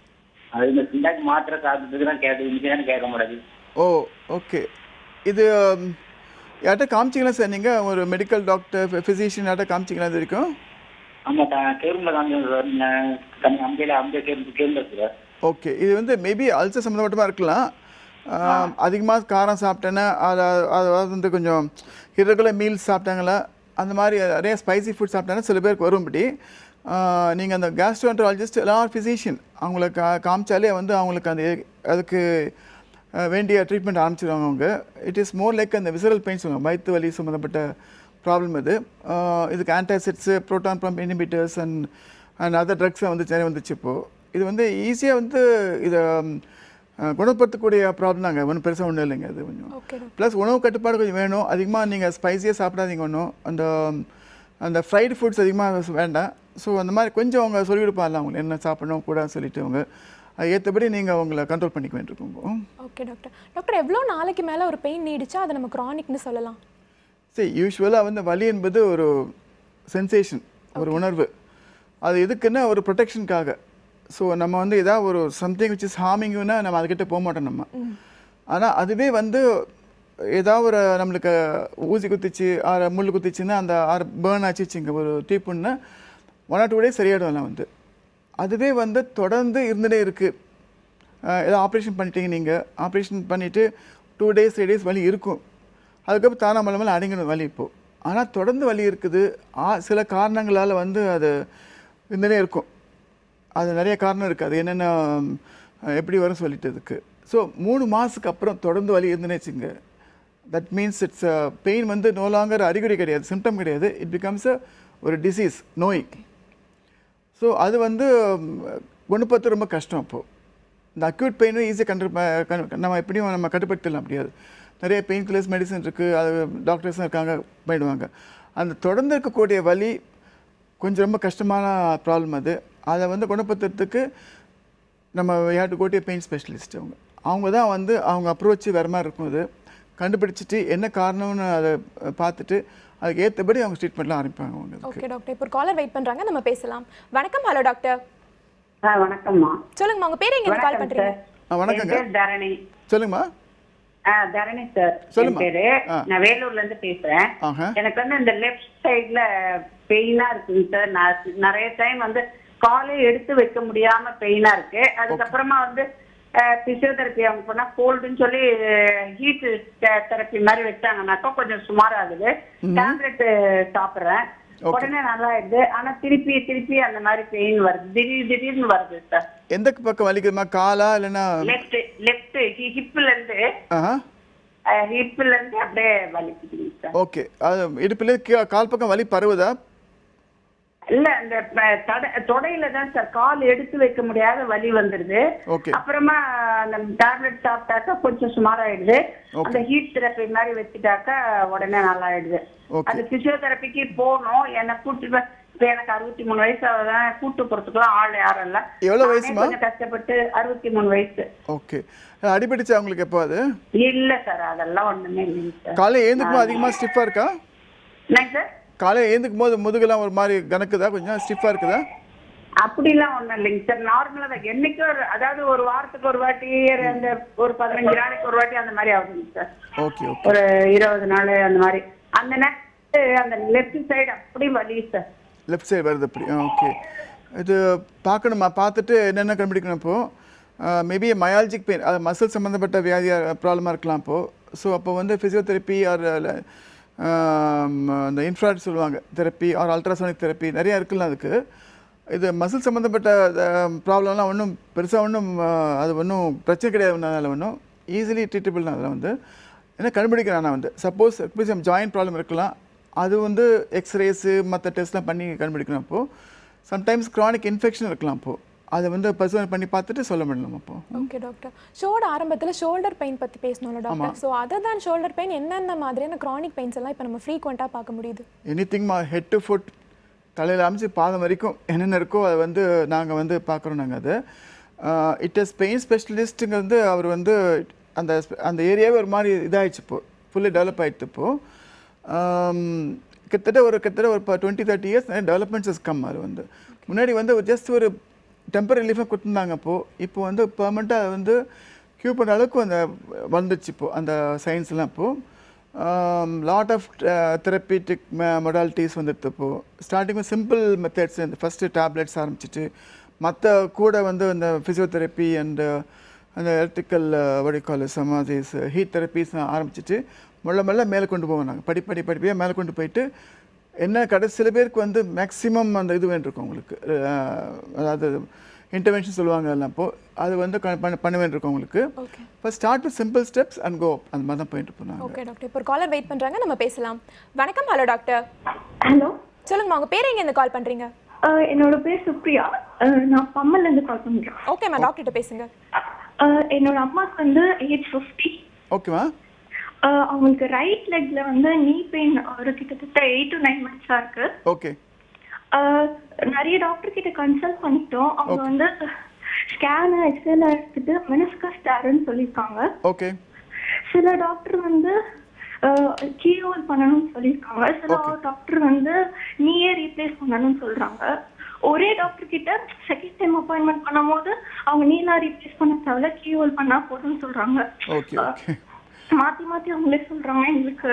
H: அது இந்த சிண்டாக்கு மாத்திரை சாப்பிட்டுட்டு தான் கேட்குது இன்னைக்கு கேட்க மாட்டேங்குது
B: ஓ ஓகே இது ம், யார்கிட்ட காமிச்சிங்களா சார் நீங்கள் ஒரு மெடிக்கல் டாக்டர் ஃபிசிஷியன் யார்கிட்ட காமிச்சிங்களா இது வரைக்கும்
H: ஆமா கேரும்புல காமிச்சோம் சார் நான் தனி அம்பையில அம்பை கேர்ந்து கேர்ந்து சார்
B: ஓகே இது வந்து மேபி அல்சர் சம்மந்தப்பட்டமாக இருக்கலாம் அதிகமாக காரம் சாப்பிட்டேன்னா அதை அதாவது வந்து கொஞ்சம் இரகுலர் மீல்ஸ் சாப்பிட்டாங்களா அந்த மாதிரி நிறைய ஸ்பைசி ஃபுட் சாப்பிட்டாங்கன்னா சில பேருக்கு வரும்படி நீங்கள் அந்த கேஸ்ட்ரோன்ட்ராலஜிஸ்ட் எல்லார் ஃபிசிஷியன் அவங்கள கா காமிச்சாலே வந்து அவங்களுக்கு அந்த அதுக்கு அஹ், வேண்டிய ட்ரீட்மெண்ட் ஆரம்பிச்சிருவாங்க அவங்க இட் இஸ் மோர் லைக் அந்த விசரல் பெயின் சொல்லுவாங்க வயிற்று வலி சம்மந்தப்பட்ட ப்ராப்ளம் இது அஹ், இதுக்கு antacids proton pump inhibitors and and other ட்ரக்ஸை வந்து நிறைய வந்துச்சு இப்போது இது வந்து ஈஸியாக வந்து இதை அஹ், குணப்படுத்தக்கூடிய ப்ராப்ளம் தாங்க ஒன்றும் பெருசாக ஒன்றும் இல்லைங்க அது கொஞ்சம்
A: ஓகே
B: ப்ளஸ் உணவு கட்டுப்பாடு கொஞ்சம் வேணும் அதிகமாக நீங்கள் ஸ்பைஸியாக சாப்பிடாதீங்க ஒன்றும் அந்த அந்த ஃப்ரைடு ஃபுட்ஸ் அதிகமாக வேண்டாம் ஸோ அந்த மாதிரி கொஞ்சம் அவங்க சொல்லி கொடுப்பாங்க அவங்களுக்கு என்ன சாப்பிடணும் கூடாதுன்னு சொல்லிட்டு அவங்க அது ஏற்றபடி நீங்கள் அவங்கள கண்ட்ரோல் பண்ணிக்க வேண்டியிருக்கும்
A: ஓகே டாக்டர் டாக்டர் எவ்வளோ நாளைக்கு மேலே ஒரு பெயின் நீடிச்சா அதை நம்ம க்ரானிக்னு சொல்லலாம்
B: சரி யூஸ்வலாக வந்து வலி என்பது ஒரு சென்சேஷன் ஒரு உணர்வு அது எதுக்குன்னா ஒரு ப்ரொடெக்ஷனுக்காக ஸோ நம்ம வந்து ஏதாவது ஒரு சம்திங் விச் இஸ் ஹார்மிங்னா நம்ம அதுக்கிட்ட போக மாட்டோம் நம்ம ஆனால் அதுவே வந்து ஏதாவது ஒரு நம்மளுக்கு ஊசி குத்திச்சு ஆறு முள் குத்திச்சுன்னா அந்த ஆறு பேர்ன் ஆச்சுச்சுங்க ஒரு டீப்புன்னா ஒன் ஆர் டூ டேஸ் சரியாயிடும் வந்து அதுவே வந்து தொடர்ந்து இருந்துகிட்டே இருக்குது ஏதோ ஆப்ரேஷன் பண்ணிட்டீங்க நீங்கள் ஆப்ரேஷன் பண்ணிவிட்டு டூ டேஸ் த்ரீ டேஸ் வலி இருக்கும் அதுக்கப்புறம் தானா மலை மேலே அடங்கணும் வலி இப்போது ஆனால் தொடர்ந்து வலி இருக்குது ஆ சில காரணங்களால் வந்து அது இருந்துகிட்டே இருக்கும் அது நிறைய காரணம் இருக்குது அது என்னென்ன ம், எப்படி வரும் சொல்லிட்டு அதுக்கு ஸோ மூணு மாதத்துக்கு அப்புறம் தொடர்ந்து வலி இருந்துனே வச்சுங்க தட் மீன்ஸ் இட்ஸ் பெயின் வந்து நோ லாங்கர் அறிகுறி கிடையாது சிம்டம் கிடையாது இட் பிகம்ஸ் அ ஒரு டிசீஸ் நோய் ஸோ அது வந்து ம், குணப்படுத்த ரொம்ப கஷ்டம் அப்போது இந்த அக்யூட் பெயினும் ஈஸியாக கண்டு கண்- நம்ம எப்படியும் நம்ம கட்டுப்படுத்தலாம் முடியாது நிறைய பெயின் கில்லர்ஸ் மெடிசன் இருக்குது அது டாக்டர்ஸும் இருக்காங்க பண்ணிடுவாங்க அந்த தொடர்ந்து இருக்கக்கூடிய வலி கொஞ்சம் ரொம்ப கஷ்டமான ப்ராப்ளம் அது அதை வந்து குணப்படுத்துறதுக்கு நம்ம யார்ட்டு கோட்டிய பெயின் ஸ்பெஷலிஸ்ட் அவங்க அவங்க தான் வந்து அவங்க அப்ரோச் வேறு மாதிரி இருக்கும் அது கண்டுபிடிச்சிட்டு என்ன காரணம்னு அதை பார்த்துட்டு அதுக்கு ஏற்றபடி அவங்க ட்ரீட்மெண்ட்லாம் ஆரம்பிப்பாங்க அவங்க அதுக்கு.
A: ஓகே டாக்டர் இப்போ ஒரு காலர் வெயிட் பண்றாங்க நம்ம பேசலாம் வணக்கம் ஹலோ டாக்டர்
I: ஆ வணக்கம்மா
A: சொல்லுங்கம்மா உங்க பேர் எங்க கால்
I: வணக்கம்
A: பண்றீங்க
I: சார்
B: ஆ வணக்கங்க
I: என் பேர் தரணி
B: சொல்லுங்கம்மா
I: ஆ தரணி சார் என்
B: சொல்லும்மா.
I: பேரு
B: ஆ.
I: நான் வேலூர்ல இருந்து பேசுறேன்
B: ஆஹா
I: எனக்கு வந்து இந்த லெஃப்ட் சைடுல பெயினா இருக்குங்க சார் நான் நிறைய டைம் வந்து காலே எடுத்து வைக்க முடியாம பெயினா இருக்கு அதுக்கப்புறமா வந்து பிசியோதெரப்பி அவங்க போனா கோல்டுன்னு சொல்லி ஹீட் தெரப்பி மாதிரி வச்சாங்கனாக்கா கொஞ்சம் சுமார் ஆகுது டேப்லெட் சாப்பிடுறேன்
B: Okay.
I: உடனே நல்லா ஆயிடுது ஆனா திருப்பி திருப்பி அந்த மாதிரி பெயின் வருது திடீர் திடீர்னு வருது சார்
B: எந்த பக்கம் வலிக்குதுமா காலா இல்லைன்னா
I: லெஃப்ட் லெஃப்ட் ஹிப்ல இருந்து
B: ஆஹா
I: ஹிப்ல இருந்து அப்படியே வலிக்குதுங்க சார்
B: ஓகே அது இடுப்பில் கீ- கால் பக்கம் வலி பரவுதா
I: இல்ல இந்த ப- தட- தொடையில தான் சார் கால் எடுத்து வைக்க முடியாத வலி வந்துருது
B: ஓகே
I: அப்புறமா அந்த டேப்லெட் சாப்பிட்டாக்கா கொஞ்சம் சுமாராயிடுது
B: Okay.
I: அந்த ஹீட் தெரப்பி மாதிரி வச்சுட்டாக்கா உடனே நல்லா ஆயிடுது
B: Okay.
I: அது பிசியோதெரப்பிக்கு போகணும் என்ன கூட்டு போ- இப்ப எனக்கு அறுபத்தி மூணு வயசு ஆகுதான் கூட்டு போறதுக்குலாம் ஆள் யாரும் இல்ல
B: எவ்வளவு
I: நானே
B: வயசுமா?
I: கொஞ்சம் கஷ்டப்பட்டு அறுபத்தி மூணு வயசு
B: ஓகே அடிபட்டுச்சா உங்களுக்கு எப்போ அது
I: இல்ல சார் அதெல்லாம் ஒண்ணுமே இல்லைங்க சார்
B: காலையில் ஏந்துக்கும் போது அதிகமாக ஸ்டிஃபாக இருக்கா
I: என்னங்க சார்
B: காலையில் ஏந்துக்கும் போது முதுகெல்லாம் ஒரு மாதிரி கணக்குதா கொஞ்சம் ஸ்டிஃபாக இருக்குதா
I: அப்படிலாம் ஒண்ணும் இல்லைங்க சார் நார்மலா தான் என்னைக்கு ஒரு அதாவது ஒரு வாரத்துக்கு ஒரு வாட்டி அந்த ஒரு பதினஞ்சு நாளைக்கு ஒரு வாட்டி அந்த மாதிரி ஆகுதுங்க சார்
B: ஓகே ஓகே
I: ஒரு இருபது நாள் அந்த மாதிரி அந்த நேரத்து அந்த லெஃப்ட் சைடு அப்படி வலி சார்
B: லெஃப்ட் சைடு வருது அப்படி ஓகே இது பார்க்கணுமா பார்த்துட்டு என்னென்ன கண்டுபிடிக்கணும் இப்போது மேபி மயாலஜிக் பெயின் அது மசில் சம்மந்தப்பட்ட வியாதியாக ப்ராப்ளமாக இருக்கலாம் இப்போது ஸோ அப்போ வந்து ஃபிசியோதெரப்பி ஆர் இந்த இன்ஃப்ராய்ட் சொல்லுவாங்க தெரப்பி ஆர் அல்ட்ராசோனிக் தெரப்பி நிறையா இருக்குல்ல அதுக்கு இது மசில் சம்மந்தப்பட்ட ப்ராப்ளம்லாம் ஒன்றும் பெருசாக ஒன்றும் அது ஒன்றும் பிரச்சனை கிடையாது ஒன்றும் அதில் ஒன்றும் ஈஸிலி ட்ரீட்டபிள் அதில் வந்து என்ன கண்டுபிடிக்கிறேன் நான் வந்து சப்போஸ் ஜாயின்ட் ப்ராப்ளம் இருக்கலாம் அது வந்து எக்ஸ்ரேஸு மற்ற டெஸ்ட்லாம் பண்ணி கண்டுபிடிக்கணும் அப்போது சம்டைம்ஸ் க்ரானிக் இன்ஃபெக்ஷன் இருக்கலாம் அப்போது அதை வந்து பரிசோதனை பண்ணி பார்த்துட்டு சொல்ல முடியலாம் அப்போது
A: ஓகே டாக்டர் ஷோட ஆரம்பத்துல ஷோல்டர் பெயின் பத்தி பேசணும்ல டாக்டர் ஸோ அதர் தான் ஷோல்டர் பெயின் என்னென்ன மாதிரியான க்ரானிக் பெயின்ஸ் எல்லாம் இப்போ நம்ம ஃப்ரீக்வெண்ட்டாக பார்க்க முடியுது
B: anything head to foot தலையில் அமைச்சு பாதம் வரைக்கும் என்னென்ன இருக்கோ அதை வந்து நாங்கள் வந்து பார்க்குறோம் நாங்கள் அது இட் இஸ் பெயின் ஸ்பெஷலிஸ்ட்டுங்க வந்து அவர் வந்து அந்த spe- அந்த ஏரியாவே ஒரு மாதிரி இதாகிடுச்சு இப்போ ஃபுல்லி டெவலப் ஆகிடுச்சு இப்போ ஆம், கிட்டத்தட்ட ஒரு கிட்டத்தட்ட ஒரு டுவெண்ட்டி தேர்ட்டி இயர்ஸ் நிறைய டெவலப்மெண்ட்ஸ் கம் அது வந்து முன்னாடி வந்து ஜஸ்ட் ஒரு டெம்பரரி ரிலீஃபாக கொடுத்துருந்தாங்க அப்போது இப்போ வந்து பெர்மனெண்ட்டாக அது வந்து க்யூ பண்ணுற அளவுக்கு அந்த வந்துச்சு இப்போது அந்த சயின்ஸ்லாம் இப்போது லாட் ஆஃப் தெரப்பீட்டிக் மொடாலிட்டிஸ் வந்துடுது இப்போது ஸ்டார்டிங் சிம்பிள் மெத்தட்ஸ் இந்த ஃபஸ்ட்டு டேப்லெட்ஸ் ஆரம்பிச்சிட்டு மற்ற கூட வந்து அந்த ஃபிசியோதெரப்பி அண்ட் அந்த எலக்ட்ரிக்கல் வடிகால் சமாதிஸ் ஹீட் தெரப்பிஸ் ஆரம்பிச்சிட்டு மெல்ல மெல்ல மேலே கொண்டு போவோம் நாங்கள் படிப்படி படிப்படியாக மேலே கொண்டு போயிட்டு என்ன கடைசி சில பேருக்கு வந்து மேக்ஸிமம் அந்த இது வேண்டியிருக்கும் உங்களுக்கு அஹ், அதாவது இன்டர்வென்ஷன் சொல்லுவாங்க எல்லாம் இப்போ அது வந்து க- பண்ண பண்ண வேண்டியிருக்கும் உங்களுக்கு
A: okay
B: first start with simple steps and go அந்த மாதிரி தான் போயிட்டு இருப்போம் நாங்கள்
A: ஓகே டாக்டர் இப்போ ஒரு காலர் வெயிட் பண்றாங்க நம்ம பேசலாம் வணக்கம் ஹலோ டாக்டர்
F: ஹலோ
A: சொல்லுங்கம்மா உங்க பேர் எங்க இருந்து கால் பண்றீங்க
F: என்னோட பேர் சுப்ரியா அஹ், நான் பம்மல்ல இருந்து கால் பண்றேன்
A: ஓகேம்மா டாக்டர்கிட்ட பேசுங்க
F: அஹ், என்னோட அம்மாவுக்கு வந்து ஏஜ் ஃபிஃப்டி
B: ஓகேவா
F: அவங்களுக்கு ரைட் லெக்ல வந்து நீ பெயின் ஒரு கிட்டத்தட்ட எயிட் டு நைன் மந்த்ஸா இருக்கு
B: ஓகே
F: அஹ், நிறைய டாக்டர் கிட்ட கன்சல்ட் பண்ணிட்டோம் அவங்க வந்து ஸ்கேன் எக்ஸ்ரேல எடுத்துட்டு மெனிஸ்கஸ் டேருன்னு சொல்லியிருக்காங்க
B: ஓகே
F: சில டாக்டர் வந்து கீஹோல் பண்ணணும்னு சொல்லியிருக்காங்க சில டாக்டர் வந்து நீயே ரீப்ளேஸ் பண்ணணும்னு சொல்றாங்க ஒரே டாக்டர் கிட்ட செகண்ட் டைம் அப்பாயின்மெண்ட் பண்ணும்போது அவங்க நீலாம் ரீப்ளேஸ் பண்ண தேவையில்ல கீஹோல் பண்ணா போதும்னு சொல்றாங்க
B: ஓகே ஓகே
F: மாத்தி மாத்தி அவங்களே சொல்றாங்க எங்களுக்கு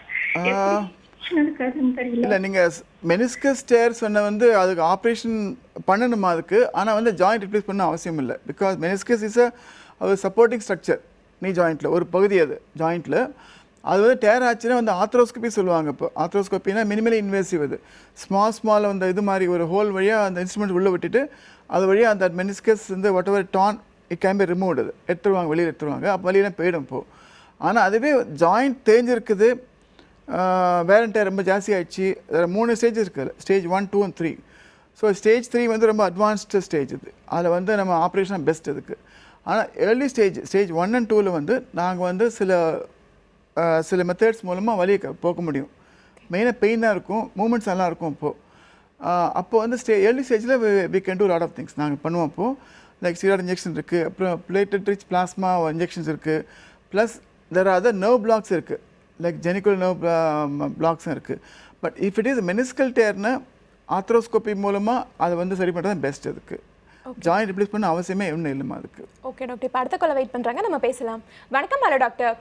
F: எப்படி இருக்காதுன்னு தெரியல
B: இல்லை நீங்கள் மெனிஸ்கஸ் டேர் சொன்ன வந்து அதுக்கு ஆப்ரேஷன் பண்ணணுமா அதுக்கு ஆனால் வந்து ஜாயிண்ட் ரிப்ளேஸ் பண்ண அவசியம் இல்லை because meniscus is a supporting structure knee ஜாயிண்ட்டில் ஒரு பகுதி அது ஜாயிண்ட்டில் அது வந்து டேர் ஆச்சுன்னா வந்து ஆத்ரோஸ்கோபி சொல்லுவாங்க இப்போ ஆத்ரோஸ்கோப்பினா மினிமலி இன்வேசிவ் அது ஸ்மால் ஸ்மால் அந்த இது மாதிரி ஒரு ஹோல் வழியாக அந்த இன்ஸ்ட்ருமெண்ட் உள்ளே விட்டுட்டு அது வழியாக அந்த மெனிஸ்கஸ் வந்து whatever done it can be remove அது எடுத்துருவாங்க வெளியில் எடுத்துருவாங்க அப்போ வழியெல்லாம் போயிடும் இப்போ ஆனால் அதுவே ஜாயிண்ட் தேஞ்சிருக்குது வேரண்ட்டை ரொம்ப ஜாஸ்தி ஆயிடுச்சு அதில் மூணு ஸ்டேஜ் இருக்குது stage one two and three so stage three வந்து ரொம்ப அட்வான்ஸ்டு ஸ்டேஜ் இது அதில் வந்து நம்ம ஆப்ரேஷன் பெஸ்ட் இதுக்கு ஆனால் early stage stage one and டூவில் வந்து நாங்கள் வந்து சில அஹ், சில மெத்தட்ஸ் மூலமாக வலியை க- போக்க முடியும் மெயினாக பெயின் தான் இருக்கும் மூமெண்ட்ஸ் நல்லா இருக்கும் இப்போது அப்போ வந்து ஸ்டே ஏர்லி ஸ்டேஜில் we can do lot of things நாங்கள் பண்ணுவோம் அப்போது லைக் ஸ்டீராய்டு இன்ஜெக்ஷன் இருக்குது அப்புறம் பிளேட்டட் ரிச் பிளாஸ்மா இன்ஜெக்ஷன்ஸ் இருக்குது plus there are other nerve blocks இருக்குது லைக் ஜெனிக்கல் நர்வ் பிளாக்ஸும் இருக்குது but if it is meniscal டேர்னு ஆத்ரோஸ்கோபி மூலமாக அதை வந்து சரி பண்ணுறது தான் பெஸ்ட் அதுக்கு ஜாயிண்ட் ரிப்ளேஸ் பண்ண அவசியமே ஒன்றும் இல்லைம்மா அதுக்கு
A: ஓகே டாக்டர் இப்போ அடுத்த கால வெயிட் பண்றாங்க நம்ம பேசலாம் வணக்கம் ஹலோ டாக்டர்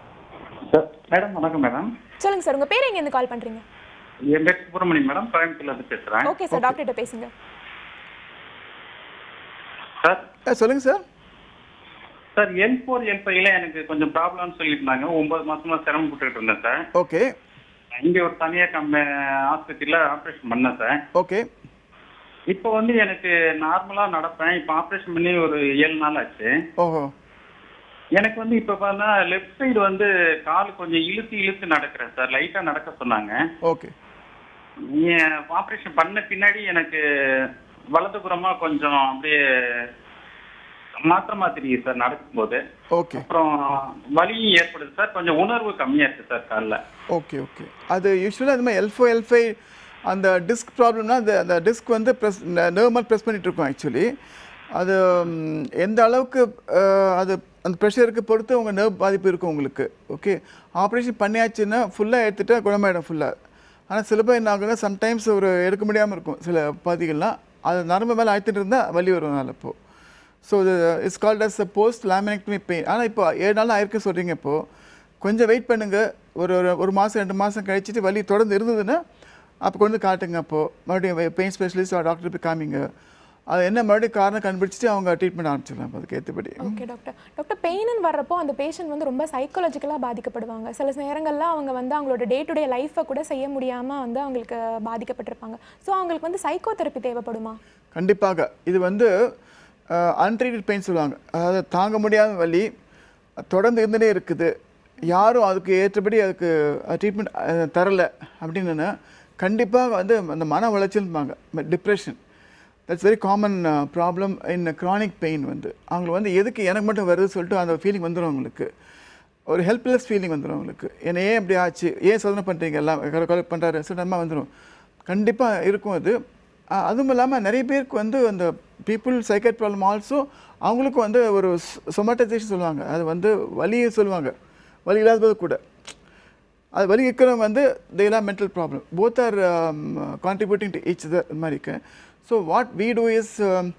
C: மேடம் வணக்கம் மேடம்
A: சொல்லுங்க சார் உங்க பேர் எங்க இருந்து கால் பண்றீங்க
C: என் பேர் சுப்பிரமணியம் மேடம் கோயம்புத்தூர்ல இருந்து பேசுறேன்
A: ஓகே சார் டாக்டர்கிட்ட பேசுங்க
C: சார்
B: சொல்லுங்கள் sir
C: sir L four L ஃபைவ்ல எனக்கு கொஞ்சம் ப்ராப்ளம்னு சொல்லியிருந்தாங்க ஒன்பது மாசமா சிரமப்பட்டுட்டு இருந்தேன் சார்
B: ஓகே
C: இங்க ஒரு தனியார் கம்ப ஆஸ்பத்திரியில ஆப்ரேஷன் பண்ணேன் சார்
B: ஓகே
C: இப்போ வந்து எனக்கு நார்மலா நடப்பேன் இப்போ ஆப்ரேஷன் பண்ணி ஒரு ஏழு நாள் ஆச்சு
B: ஓஹோ
C: எனக்கு வந்து இப்போ பார்த்தா லெஃப்ட் சைடு வந்து கால் கொஞ்சம் இழுத்து இழுத்து நடக்கிறேன் சார் லைட்டா நடக்க சொன்னாங்க
B: ஓகே
C: ஆப்ரேஷன் பண்ண பின்னாடி எனக்கு வலதுபுறமா கொஞ்சம் அப்படியே மாற்றமா தெரியுது சார் நடக்கும்போது
B: ஓகே
C: அப்புறம் வலியும் ஏற்படுது சார் கொஞ்சம் உணர்வு கம்மியா இருக்கு சார் காலில்
B: ஓகே ஓகே அது யூஸ்வலாக இந்த மாதிரி எல்ஃபோ எல்ஃபை அந்த டிஸ்க் ப்ராப்ளம்னா அந்த அந்த டிஸ்க் வந்து ப்ரெஸ் நர்வ் மாதிரி ப்ரெஸ் பண்ணிட்டு இருக்கோம் ஆக்சுவலி அது ம், எந்த அளவுக்கு அஹ், அது அந்த ப்ரெஷருக்கு பொறுத்து உங்கள் நர்வ் பாதிப்பு இருக்கும் உங்களுக்கு ஓகே ஆப்ரேஷன் பண்ணியாச்சுன்னா ஃபுல்லாக எடுத்துட்டா குணமாயிடும் ஃபுல்லாக ஆனால் சில பேர் என்ன ஆகுன்னா சம்டைம்ஸ் ஒரு எடுக்க முடியாமல் இருக்கும் சில பாதிகள்லாம் அது நரம்பு மேலே ஆழ்த்திட்டு இருந்தால் வலி வரும் நாள் இப்போது ஸோ இது it's called as post laminectomy pain ஆனால் இப்போ ஏழு நாள் ஆயிருக்கு சொல்கிறீங்க இப்போது கொஞ்சம் வெயிட் பண்ணுங்கள் ஒரு ஒரு ஒரு மாதம் ரெண்டு மாதம் கழிச்சிட்டு வலி தொடர்ந்து இருந்ததுன்னா அப்போ கொண்டு வந்து காட்டுங்க அப்போது மறுபடியும் பெயின் ஸ்பெஷலிஸ்ட் டாக்டர் போய் காமிங்க அது என்ன மறுபடியும் காரணம் கண்டுபிடிச்சிட்டு அவங்க ட்ரீட்மெண்ட் ஆரம்பிச்சிடலாம் அதுக்கு ஏற்றபடி
A: ஓகே டாக்டர் டாக்டர் பெயின்னு வர்றப்போ அந்த பேஷண்ட் வந்து ரொம்ப சைக்காலஜிக்கலாக பாதிக்கப்படுவாங்க சில நேரங்கள்ல அவங்க வந்து அவங்களோட டே டு டே லைஃப்பை கூட செய்ய முடியாமல் வந்து அவங்களுக்கு பாதிக்கப்பட்டிருப்பாங்க ஸோ அவங்களுக்கு வந்து சைக்கோ தெரப்பி தேவைப்படுமா
B: கண்டிப்பாக இது வந்து அன்ட்ரீட்டட் பெயின் சொல்லுவாங்க அதாவது தாங்க முடியாத வலி தொடர்ந்து இருந்துகிட்டே இருக்குது யாரும் அதுக்கு ஏற்றபடி அதுக்கு ட்ரீட்மெண்ட் தரல அப்படின்னு கண்டிப்பாக வந்து அந்த மன உளைச்சல்பாங்க depression that's very common problem in chronic pain வந்து அவங்களுக்கு வந்து எதுக்கு எனக்கு மட்டும் வருது சொல்லிட்டு அந்த ஃபீலிங் வந்துடும் அவங்களுக்கு ஒரு ஹெல்ப்லெஸ் ஃபீலிங் வந்துடும் அவங்களுக்கு என்ன ஏன் இப்படி ஆச்சு ஏன் சோதனை பண்ணுறீங்க எல்லாம் கொலை பண்ணுறாரு சொல்லிட்டு வந்துடும் கண்டிப்பாக இருக்கும் அது அஹ் அதுவும் இல்லாமல் நிறைய பேருக்கு வந்து அந்த பீப்புள் சைக்கட் ப்ராப்ளம் ஆல்சோ அவங்களுக்கும் வந்து ஒரு சொமாட்டைசேஷன் சொல்லுவாங்க அது வந்து வலியை சொல்லுவாங்க வலி இல்லாத போது கூட அது வலி இருக்கிறவங்க வந்து தேலாம் mental problem both are contributing to each other இது மாதிரி இருக்கு so what we do is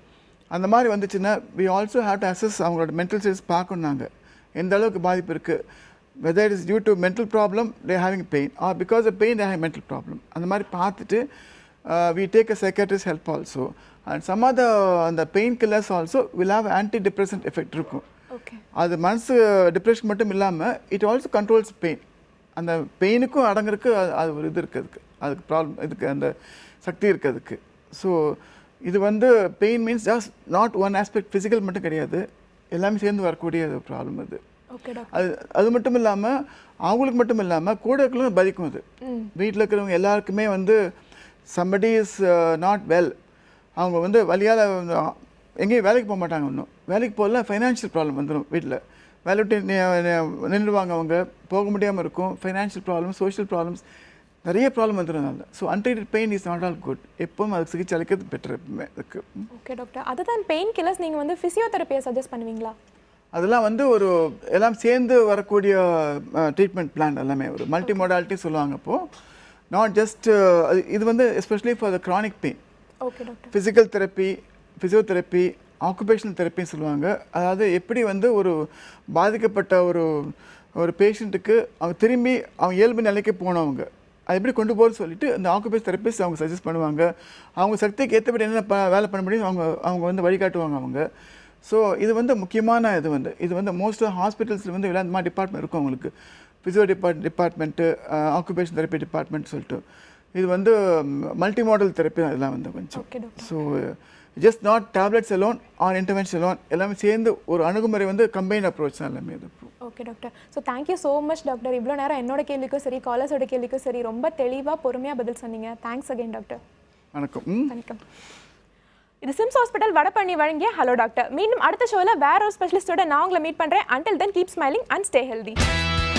B: அந்த மாதிரி வந்துச்சுன்னா we also have to assess அவங்களோட மென்டல் ஸ்டேட்ஸ் பார்க்கணும் நாங்கள் எந்த அளவுக்கு பாதிப்பு இருக்குது whether it is due to mental problem they having pain or because of pain they have mental problem அந்த மாதிரி பார்த்துட்டு we take a psychiatrist help also and some of the அந்த pain killers also will have anti depressant effect இருக்கும்
A: okay
B: அது மனசு depression மட்டும் இல்லாமல் it also controls pain அந்த பெயினுக்கும் அடங்குறதுக்கு அது அது ஒரு இது இருக்குது அதுக்கு அதுக்கு ப்ராப்ளம் இதுக்கு அந்த சக்தி இருக்குது அதுக்கு ஸோ இது வந்து pain means just not one aspect physical மட்டும் கிடையாது எல்லாமே சேர்ந்து வரக்கூடிய ஒரு ப்ராப்ளம் அது
A: ஓகே டாக்டர்
B: அது அது மட்டும் இல்லாமல் அவங்களுக்கு மட்டும் இல்லாமல் கூட இருக்கிறவங்க பாதிக்கும் அது வீட்டில் இருக்கிறவங்க எல்லாருக்குமே வந்து சம்படி இஸ் நாட் வெல் அவங்க வந்து வழியால் எங்கேயும் வேலைக்கு போக மாட்டாங்க இன்னும் வேலைக்கு போகலாம் ஃபைனான்ஷியல் ப்ராப்ளம் வந்துடும் வீட்டில் வேலை விட்டு நி- நி- நின்றுவாங்க அவங்க போக முடியாமல் இருக்கும் ஃபைனான்ஷியல் ப்ராப்ளம் சோஷியல் ப்ராப்ளம்ஸ் நிறைய ப்ராப்ளம் வந்துடும் அதில் so untreated pain is not all good எப்பவும் அதுக்கு சிகிச்சை அளிக்கிறது பெட்டர் எப்பவுமே அதுக்கு
A: ஓகே டாக்டர் அதுதான் பெயின் கில்லர்ஸ் நீங்கள் வந்து ஃபிசியோதெரப்பியை சஜஸ்ட் பண்ணுவீங்களா
B: அதெல்லாம் வந்து ஒரு எல்லாம் சேர்ந்து வரக்கூடிய ட்ரீட்மெண்ட் பிளான் எல்லாமே ஒரு மல்டி மொடாலிட்டி சொல்லுவாங்க அப்போது நாட் ஜஸ்ட் இது வந்து especially for the chronic pain
A: okay doctor
B: physical therapy physiotherapy occupational தெரப்பின்னு சொல்லுவாங்க அதாவது எப்படி வந்து ஒரு பாதிக்கப்பட்ட ஒரு ஒரு பேஷண்ட்டுக்கு அவங்க திரும்பி அவங்க இயல்பு நிலைக்கு போனவங்க அது எப்படி கொண்டு போகிறது சொல்லிட்டு இந்த ஆக்குபேஷன் தெரப்பிஸ்ட் அவங்க சஜஸ்ட் பண்ணுவாங்க அவங்க சக்திக்கு ஏற்றபடி என்ன ப வேலை பண்ண முடியும் அவங்க அவங்க வந்து வழிகாட்டுவாங்க அவங்க ஸோ இது வந்து முக்கியமான இது வந்து இது வந்து மோஸ்ட் ஹாஸ்பிட்டல்ஸில் வந்து எல்லாம் இந்த மாதிரி டிபார்ட்மெண்ட் இருக்கும் அவங்களுக்கு physio depart department occupation therapy department சொல்லிட்டு இது வந்து மல்டி மாடல் தெரப்பி அதெல்லாம் வந்து கொஞ்சம்
A: okay doctor
B: so just not tablets alone or intervention alone எல்லாமே சேர்ந்து ஒரு அணுகுமுறை வந்து கம்பைன் அப்ரோச் தான் எல்லாமே இது
A: okay doctor so thank you so much doctor இவ்வளோ நேரம் என்னோட கேள்விக்கும் சரி காலர்ஸோட கேள்விக்கும் சரி ரொம்ப தெளிவாக பொறுமையாக பதில் சொன்னீங்க தேங்க்ஸ் அகைன் டாக்டர்
B: வணக்கம் ம்
A: வணக்கம் இது சிம்ஸ் ஹாஸ்பிட்டல் வடபழனி வழங்கிய ஹலோ டாக்டர் மீண்டும் அடுத்த ஷோவில் வேற ஒரு ஸ்பெஷலிஸ்டோட நான் உங்களை மீட் பண்ணுறேன் until then keep smiling and stay healthy